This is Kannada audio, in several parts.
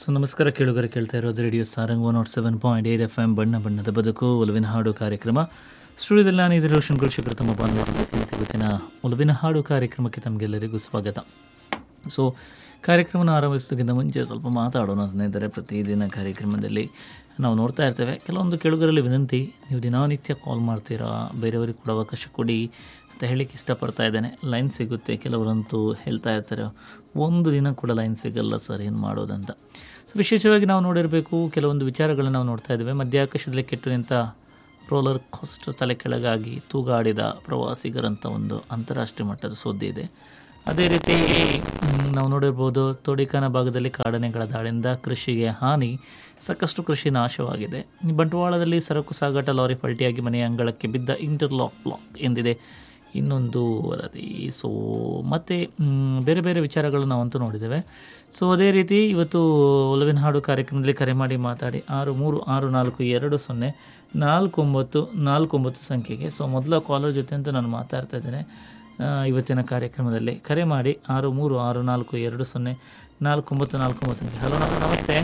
ಸೊ ನಮಸ್ಕಾರ ಕೇಳುಗರೆ ಕೇಳ್ತಾ ಇರೋದು radio Sarang one nought seven point eight F M ಬಣ್ಣ ಬಣ್ಣದ ಬದುಕು ಒಲವಿನ ಹಾಡು ಕಾರ್ಯಕ್ರಮ ಸ್ಟುಡಿಯೋದಲ್ಲಿ ನಾನು ಇದು ರೋಷನ್ ಗುರುಶೇಖರ್ ತಮ್ಮ ಬಾಂಧವ್ಯ ಸ್ನೇಹಿತ ಇವತ್ತಿನ ಒಲವಿನ ಹಾಡು ಕಾರ್ಯಕ್ರಮಕ್ಕೆ ತಮಗೆಲ್ಲರಿಗೂ ಸ್ವಾಗತ ಸೊ ಕಾರ್ಯಕ್ರಮನ ಆರಂಭಿಸೋದಕ್ಕಿಂತ ಮುಂಚೆ ಸ್ವಲ್ಪ ಮಾತಾಡೋಣ ಸ್ನೇಹಿತರೆ ಪ್ರತಿದಿನ ಕಾರ್ಯಕ್ರಮದಲ್ಲಿ ನಾವು ನೋಡ್ತಾ ಇರ್ತೇವೆ ಕೆಲವೊಂದು ಕೇಳುಗರಲ್ಲಿ ವಿನಂತಿ ನೀವು ದಿನನಿತ್ಯ ಕಾಲ್ ಮಾಡ್ತೀರಾ ಬೇರೆಯವರಿಗೆ ಕೂಡ ಅವಕಾಶ ಕೊಡಿ ಅಂತ ಹೇಳಲಿಕ್ಕೆ ಇಷ್ಟಪಡ್ತಾ ಇದ್ದೇನೆ ಲೈನ್ ಸಿಗುತ್ತೆ ಕೆಲವರಂತೂ ಹೇಳ್ತಾ ಇರ್ತಾರೆ ಒಂದು ದಿನ ಕೂಡ ಲೈನ್ ಸಿಗಲ್ಲ ಸರ್ ಏನು ಮಾಡೋದಂತ ಸೊ ವಿಶೇಷವಾಗಿ ನಾವು ನೋಡಿರಬೇಕು ಕೆಲವೊಂದು ವಿಚಾರಗಳನ್ನ ನಾವು ನೋಡ್ತಾ ಇದ್ದೇವೆ ಮಧ್ಯಾಕಾಶದಲ್ಲಿ ಕೆಟ್ಟು ನಿಂತ ರೋಲರ್ ಕೋಸ್ಟ್ ತಲೆ ಕೆಳಗಾಗಿ ತೂಗಾಡಿದ ಪ್ರವಾಸಿಗರಂತ ಒಂದು ಅಂತಾರಾಷ್ಟ್ರೀಯ ಮಟ್ಟದ ಸುದ್ದಿ ಇದೆ ಅದೇ ರೀತಿ ಮ್, ನಾವು ನೋಡಿರ್ಬೋದು ತೋಡಿಕಾನ ಭಾಗದಲ್ಲಿ ಕಾಡನೆಗಳ ದಾಳಿಯಿಂದ ಕೃಷಿಗೆ ಹಾನಿ ಸಾಕಷ್ಟು ಕೃಷಿ ನಾಶವಾಗಿದೆ ಈ ಬಂಟ್ವಾಳದಲ್ಲಿ ಸರಕು ಸಾಗಾಟ ಲಾರಿ ಪಲ್ಟಿಯಾಗಿ ಮನೆಯ ಅಂಗಳಕ್ಕೆ ಬಿದ್ದ ಇಂಟರ್ಲಾಕ್ ಬ್ಲಾಕ್ ಎಂದಿದೆ ಇನ್ನೊಂದು ವರದಿ ಸೊ ಮತ್ತು ಮ್, ಬೇರೆ ಬೇರೆ ವಿಚಾರಗಳು ನಾವಂತೂ ನೋಡಿದ್ದೇವೆ ಸೊ ಅದೇ ರೀತಿ ಇವತ್ತು ಒಲವಿನ ಹಾಡು ಕಾರ್ಯಕ್ರಮದಲ್ಲಿ ಕರೆ ಮಾಡಿ ಮಾತಾಡಿ ಆರು ಮೂರು ಆರು ನಾಲ್ಕು ಎರಡು ಸೊನ್ನೆ ನಾಲ್ಕು ಒಂಬತ್ತು ನಾಲ್ಕು ಒಂಬತ್ತು ಸಂಖ್ಯೆಗೆ ಸೊ ಮೊದಲ ಕಾಲರ್ ಜೊತೆ ಅಂತ ನಾನು ಮಾತಾಡ್ತಾ ಇದ್ದೇನೆ ಆ, ಇವತ್ತಿನ ಕಾರ್ಯಕ್ರಮದಲ್ಲಿ ಕರೆ ಮಾಡಿ ಆರು ಮೂರು ಆರು ನಾಲ್ಕು ಎರಡು ಸೊನ್ನೆ ನಾಲ್ಕು ಒಂಬತ್ತು ನಾಲ್ಕು ಒಂಬತ್ತು ಸಂಖ್ಯೆ ಹಲೋ ನಮಸ್ತೆ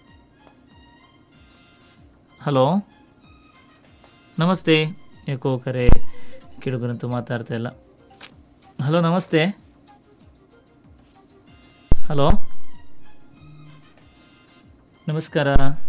ಹಲೋ ನಮಸ್ತೆ ಯಾಕೋ ಕರೆ ಕಿಡುಗರಂತೂ ಮಾತಾಡ್ತಾ ಇಲ್ಲ ಹಲೋ ನಮಸ್ತೆ ಹಲೋ ನಮಸ್ಕಾರ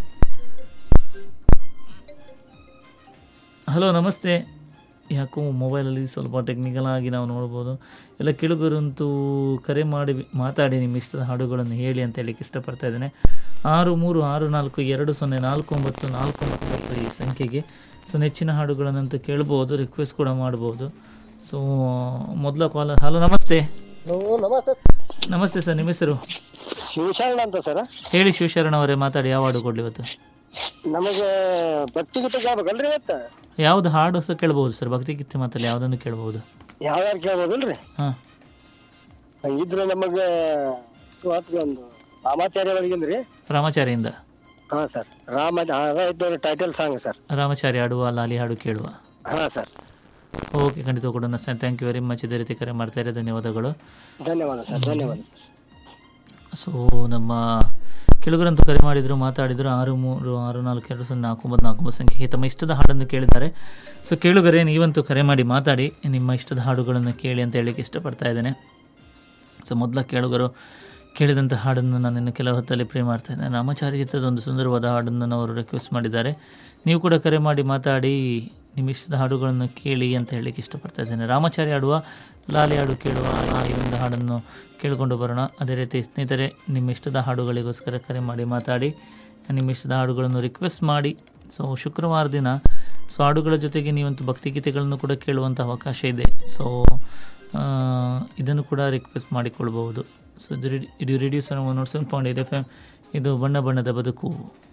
ಹಲೋ ನಮಸ್ತೆ ಯಾಕೋ ಮೊಬೈಲಲ್ಲಿ ಸ್ವಲ್ಪ ಟೆಕ್ನಿಕಲ್ ಆಗಿ ನಾವು ನೋಡ್ಬೋದು ಎಲ್ಲ ಕೇಳುಗರಂತೂ ಕರೆ ಮಾಡಿ ಮಾತಾಡಿ ನಿಮ್ಮ ಇಷ್ಟದ ಹಾಡುಗಳನ್ನು ಹೇಳಿ ಅಂತ ಹೇಳಲಿಕ್ಕೆ ಇಷ್ಟಪಡ್ತಾ ಇದ್ದೇನೆ ಆರು ಮೂರು ಆರು ನಾಲ್ಕು ಎರಡು ಸೊನ್ನೆ ನಾಲ್ಕು ಒಂಬತ್ತು ನಾಲ್ಕು ಒಂಬತ್ತು ಈ ಸಂಖ್ಯೆಗೆ ಸೊ ನೆಚ್ಚಿನ ಹಾಡುಗಳನ್ನಂತೂ ಕೇಳ್ಬೋದು ರಿಕ್ವೆಸ್ಟ್ ಕೂಡ ಮಾಡ್ಬೋದು ಸೊ ಮೊದಲ ಕಾಲರ್ ಹಲೋ ನಮಸ್ತೆ ಹಲೋ ನಮಸ್ತೆ ನಮಸ್ತೆ ಸರ್ ನಿಮ್ಮ ಹೆಸರು ಶಿವಶರಣ ಅಂತ ಸರ್ ಹೇಳಿ ಶಿವಶರಣ ಅವರೇ ಮಾತಾಡಿ ಯಾವ ಹಾಡು ಕೊಡಲಿ ಇವತ್ತು ನಮಗೆ ಭಕ್ತಿ ಗೀತೆ ಕೇಳ್ಬೇಕಲ್ರಿ ಇವತ್ತು ಯಾವ್ದು ಹಾಡು ಸಹ ಕೇಳ್ಬೋದು ಸರ್ ಭಕ್ತಿ ಗೀತೆ ಮಾತಲ್ಲಿ ಯಾವುದನ್ನು ಕೇಳ್ಬೋದು ಯಾವ್ಯಾರು ಕೇಳ್ಬೋದಲ್ರಿ ಹಾಂ ಇದ್ರೆ ನಮಗೆ ಇವತ್ತು ಒಂದು ರಾಮಾಚಾರ್ಯ ಅವ್ರಿಗಿಂದ್ರಿ ರಾಮಾಚಾರಿಯಿಂದ ಹಾ ಸರ್ ರಾಮ ಅದಾಯ್ತು ಟೈಟಲ್ ಸಾಂಗ್ ಸರ್ ರಾಮಚಾರಿ ಹಾಡುವ ಲಾಲಿ ಹಾಡು ಕೇಳುವ ಹಾ ಸರ್ ಓಕೆ ಖಂಡಿತ ಕೊಡೋಣ sir thank you very much ಇದೇ ರೀತಿ ಕರೆ ಮಾಡ್ತಾ ಇರೋ ಧನ್ಯವಾದಗಳು ಧನ್ಯವಾದ ಸರ್ ಧನ್ಯವಾದ ಸರ್ ಸೊ ನಮ್ಮ ಕೆಳಗರಂತೂ ಕರೆ ಮಾಡಿದರು ಮಾತಾಡಿದರು ಆರು ಮೂರು ಆರು ನಾಲ್ಕು ಎರಡು ಸೊನ್ನೆ ನಾಲ್ಕು ಒಂಬತ್ತು ನಾಲ್ಕು ಒಂಬತ್ತು ಸಂಖ್ಯೆ ತಮ್ಮ ಇಷ್ಟದ ಹಾಡನ್ನು ಕೇಳಿದ್ದಾರೆ ಸೊ ಕೇಳುಗರೆ ನೀವಂತೂ ಕರೆ ಮಾಡಿ ಮಾತಾಡಿ ನಿಮ್ಮ ಇಷ್ಟದ ಹಾಡುಗಳನ್ನು ಕೇಳಿ ಅಂತ ಹೇಳಲಿಕ್ಕೆ ಇಷ್ಟಪಡ್ತಾ ಇದ್ದೇನೆ ಸೊ ಮೊದಲ ಕೇಳುಗರು ಕೇಳಿದಂಥ ಹಾಡನ್ನು ನಾನು ಇನ್ನು ಕೆಲವು ಹೊತ್ತಲ್ಲಿ ಪ್ಲೇ ಮಾಡ್ತಾ ಇದ್ದೇನೆ ರಾಮಚಾರಿ ಚಿತ್ರದ ಒಂದು ಸುಂದರವಾದ ಹಾಡನ್ನು ಅವರು ರಿಕ್ವೆಸ್ಟ್ ಮಾಡಿದ್ದಾರೆ ನೀವು ಕೂಡ ಕರೆ ಮಾಡಿ ಮಾತಾಡಿ ನಿಮ್ಮ ಇಷ್ಟದ ಹಾಡುಗಳನ್ನು ಕೇಳಿ ಅಂತ ಹೇಳಲಿಕ್ಕೆ ಇಷ್ಟಪಡ್ತಾ ಇದ್ದೇನೆ ರಾಮಚಾರಿ ಹಾಡುವ ಲಾಲಿ ಹಾಡು ಕೇಳುವ ಈ ಒಂದು ಹಾಡನ್ನು ಕೇಳಿಕೊಂಡು ಬರೋಣ ಅದೇ ರೀತಿ ಸ್ನೇಹಿತರೆ ನಿಮ್ಮ ಇಷ್ಟದ ಹಾಡುಗಳಿಗೋಸ್ಕರ ಕರೆ ಮಾಡಿ ಮಾತಾಡಿ ನಿಮ್ಮ ಇಷ್ಟದ ಹಾಡುಗಳನ್ನು ರಿಕ್ವೆಸ್ಟ್ ಮಾಡಿ ಸೊ ಶುಕ್ರವಾರ ದಿನ ಸೊ ಹಾಡುಗಳ ಜೊತೆಗೆ ನೀವಂತೂ ಭಕ್ತಿಗೀತೆಗಳನ್ನು ಕೂಡ ಕೇಳುವಂಥ ಅವಕಾಶ ಇದೆ ಸೊ ಆ, ಇದನ್ನು ಕೂಡ ರಿಕ್ವೆಸ್ಟ್ ಮಾಡಿಕೊಳ್ಬಹುದು ಸೊ ಇದು ರೇಡಿ- ಇದು ರೇಡಿಯೋ ಸರ್ one nought seven point eight F M ಇದು ಬಣ್ಣ ಬಣ್ಣದ ಬದುಕು